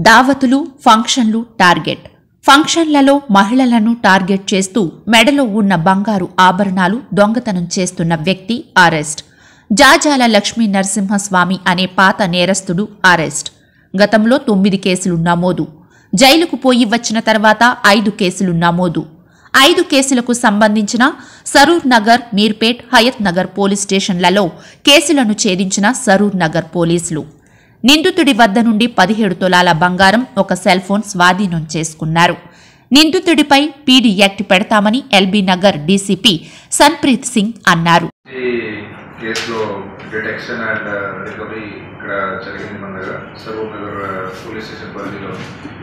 దావతులు ఫంక్షన్లు టార్గెట్ ఫంక్షన్లలో మహిళలను టార్గెట్ చేస్తూ మెడలో ఉన్న బంగారు ఆభరణాలు దొంగతనం చేస్తున్న వ్యక్తి అరెస్ట్ జాజాల లక్ష్మీ నరసింహస్వామి అనే పాత నేరస్తుడు అరెస్ట్ గతంలో తొమ్మిది కేసులు నమోదు జైలుకు పోయి వచ్చిన తర్వాత ఐదు కేసులు నమోదు ఐదు కేసులకు సంబంధించిన సరూర్ నగర్ మీర్పేట్ హయత్ నగర్ పోలీస్ స్టేషన్లలో కేసులను ఛేదించిన సరూర్ నగర్ పోలీసులు నిందితుడి వద్ద నుండి పదిహేడు తులాల బంగారం ఒక సెల్ ఫోన్ స్వాధీనం చేసుకున్నారు నిందితుడిపై పీడీ యాక్ట్ పెడతామని ఎల్బీ నగర్ డీసీపీ సన్ప్రీత్ సింగ్ అన్నారు ఈ కేసులో డిటెక్షన్ అండ్ రికవరీ ఇక్కడ జరిగింది మన దగ్గర సరూర్ నగర్ పోలీస్ స్టేషన్ పరిధిలో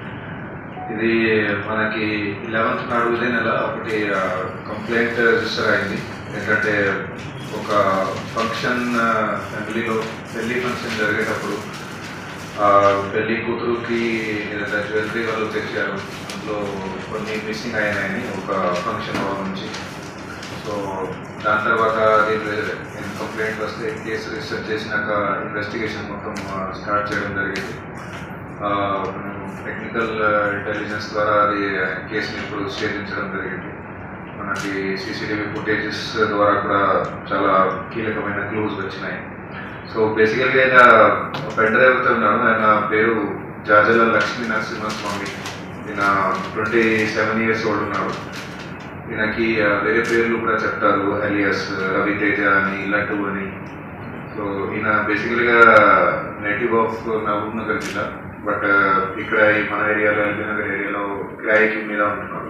ఇది మనకి లెవెన్త్ నాడు ఇదే నెల ఒకటి కంప్లైంట్ రిజిస్టర్ అయింది ఏంటంటే ఒక ఫంక్షన్ ఫ్యామిలీలో పెళ్లి ఫంక్షన్ జరిగేటప్పుడు ఆ, పెళ్లి కూతురుకి ఏదైనా జ్యువెలరీ వాళ్ళు తెచ్చారు అందులో కొన్ని మిస్సింగ్ అయినాయని ఒక ఫంక్షన్ హాల్ నుంచి సో దాని తర్వాత దీని కంప్లైంట్ వస్తే కేసు రిజిస్టర్ చేసినాక ఇన్వెస్టిగేషన్ మొత్తం స్టార్ట్ చేయడం జరిగింది టెక్నికల్ ఇంటెలిజెన్స్ ద్వారా అది కేసుని ఇప్పుడు ఛేదించడం జరిగింది మనకి సీసీటీవీ ఫుటేజెస్ ద్వారా కూడా చాలా కీలకమైన క్లూస్ వచ్చినాయి సో బేసికల్గా ఆయన పెన్ డ్రైవర్తో ఉన్నాడు ఆయన పేరు జాజల లక్ష్మీ నరసింహస్వామి ఈయన ట్వంటీ సెవెన్ ఇయర్స్ ఓల్డ్ ఉన్నాడు ఈయనకి ఆ, వేరే పేర్లు కూడా చెప్తారు అలియాస్ రవితేజ అని లడ్డు అని సో ఈయన బేసికల్గా నేటివ్ ఆఫ్ మహబూబ్ నగర్ జిల్లా బట్ ఇక్కడ ఈ మన ఏరియాలో ఎల్బీ నగర్ ఏరియాలో కిరాయికి మీద ఉంటున్నాడు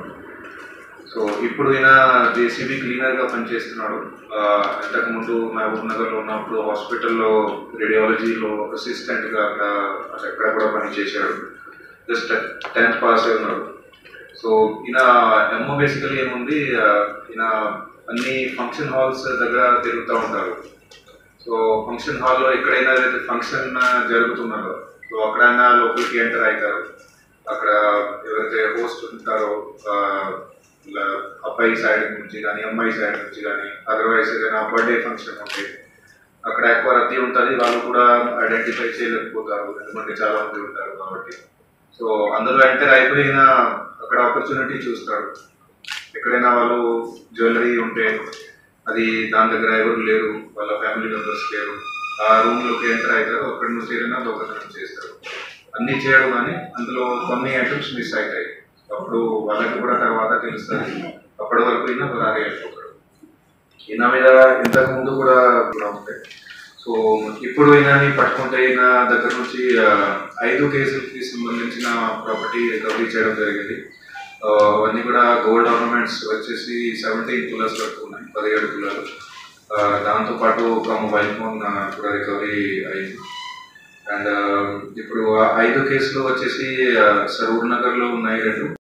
సో ఇప్పుడు ఈయన జేసీబీ క్లీనర్గా పనిచేస్తున్నాడు ఆ, ఇంతకు ముందు మహబూబ్ నగర్లో ఉన్నప్పుడు హాస్పిటల్లో రేడియాలజీలో అసిస్టెంట్గా అక్కడ అక్కడ కూడా పనిచేశాడు జస్ట్ టెన్త్ పాస్ అయి ఉన్నాడు సో ఈయన ఎమ్మో బేసికలీ ఏముంది ఆ, ఈయన అన్ని ఫంక్షన్ హాల్స్ దగ్గర తిరుగుతూ ఉంటారు సో ఫంక్షన్ హాల్లో ఎక్కడైనా ఏదైతే ఫంక్షన్ జరుగుతున్నదో సో అక్కడైనా లోపలికి ఎంటర్ అవుతారు అక్కడ ఎవరైతే హోస్ట్ ఉంటారో ఆ, ఇలా అబ్బాయి సైడ్ నుంచి కానీ అమ్మాయి సైడ్ నుంచి కానీ అదర్వైజ్ ఏదైనా బర్త్డే ఫంక్షన్ ఉంటే అక్కడ ఎక్కువ రద్దీ ఉంటుంది వాళ్ళు కూడా ఐడెంటిఫై చేయలేకపోతారు ఎందుకంటే చాలా మంది ఉంటారు కాబట్టి సో అందులో ఎంటర్ అయిపోయిన అక్కడ ఆపర్చునిటీ చూస్తాడు ఎక్కడైనా వాళ్ళు జ్యువెలరీ ఉంటే అది దాని దగ్గర ఎవరు లేరు వాళ్ళ ఫ్యామిలీ మెంబర్స్ లేరు ఆ రూమ్ లోకి ఎంటర్ అవుతారు అక్కడి నుంచి ఏదైనా దొంగతనం చేస్తారు అన్ని చేయడం కానీ అందులో కొన్ని ఐటమ్స్ మిస్ అవుతాయి అప్పుడు వాళ్ళకి కూడా తర్వాత తెలుస్తుంది అప్పటి వరకు ఈయన అలాగే అయిపోతాడు ఈయన మీద ఇంతకు ముందు కూడా కూడా ఉంటాయి సో ఇప్పుడు ఈయనని పట్టుకుంటే ఈయన దగ్గర నుంచి ఆ, ఐదు కేసులకి సంబంధించిన ప్రాపర్టీ రికవరీ చేయడం జరిగింది ఆ, అవన్నీ కూడా గోల్డ్ ఆర్నమెంట్స్ వచ్చేసి సెవెంటీన్ తులాస్ వరకు ఉన్నాయి పదిహేడు తులాలు ఆ, దాంతోపాటు ఒక మొబైల్ ఫోన్ ఆ, కూడా రికవరీ అయింది అండ్ ఇప్పుడు ఆ ఐదు కేసులు వచ్చేసి ఆ, సరూర్ నగర్లో ఉన్నాయి రెండు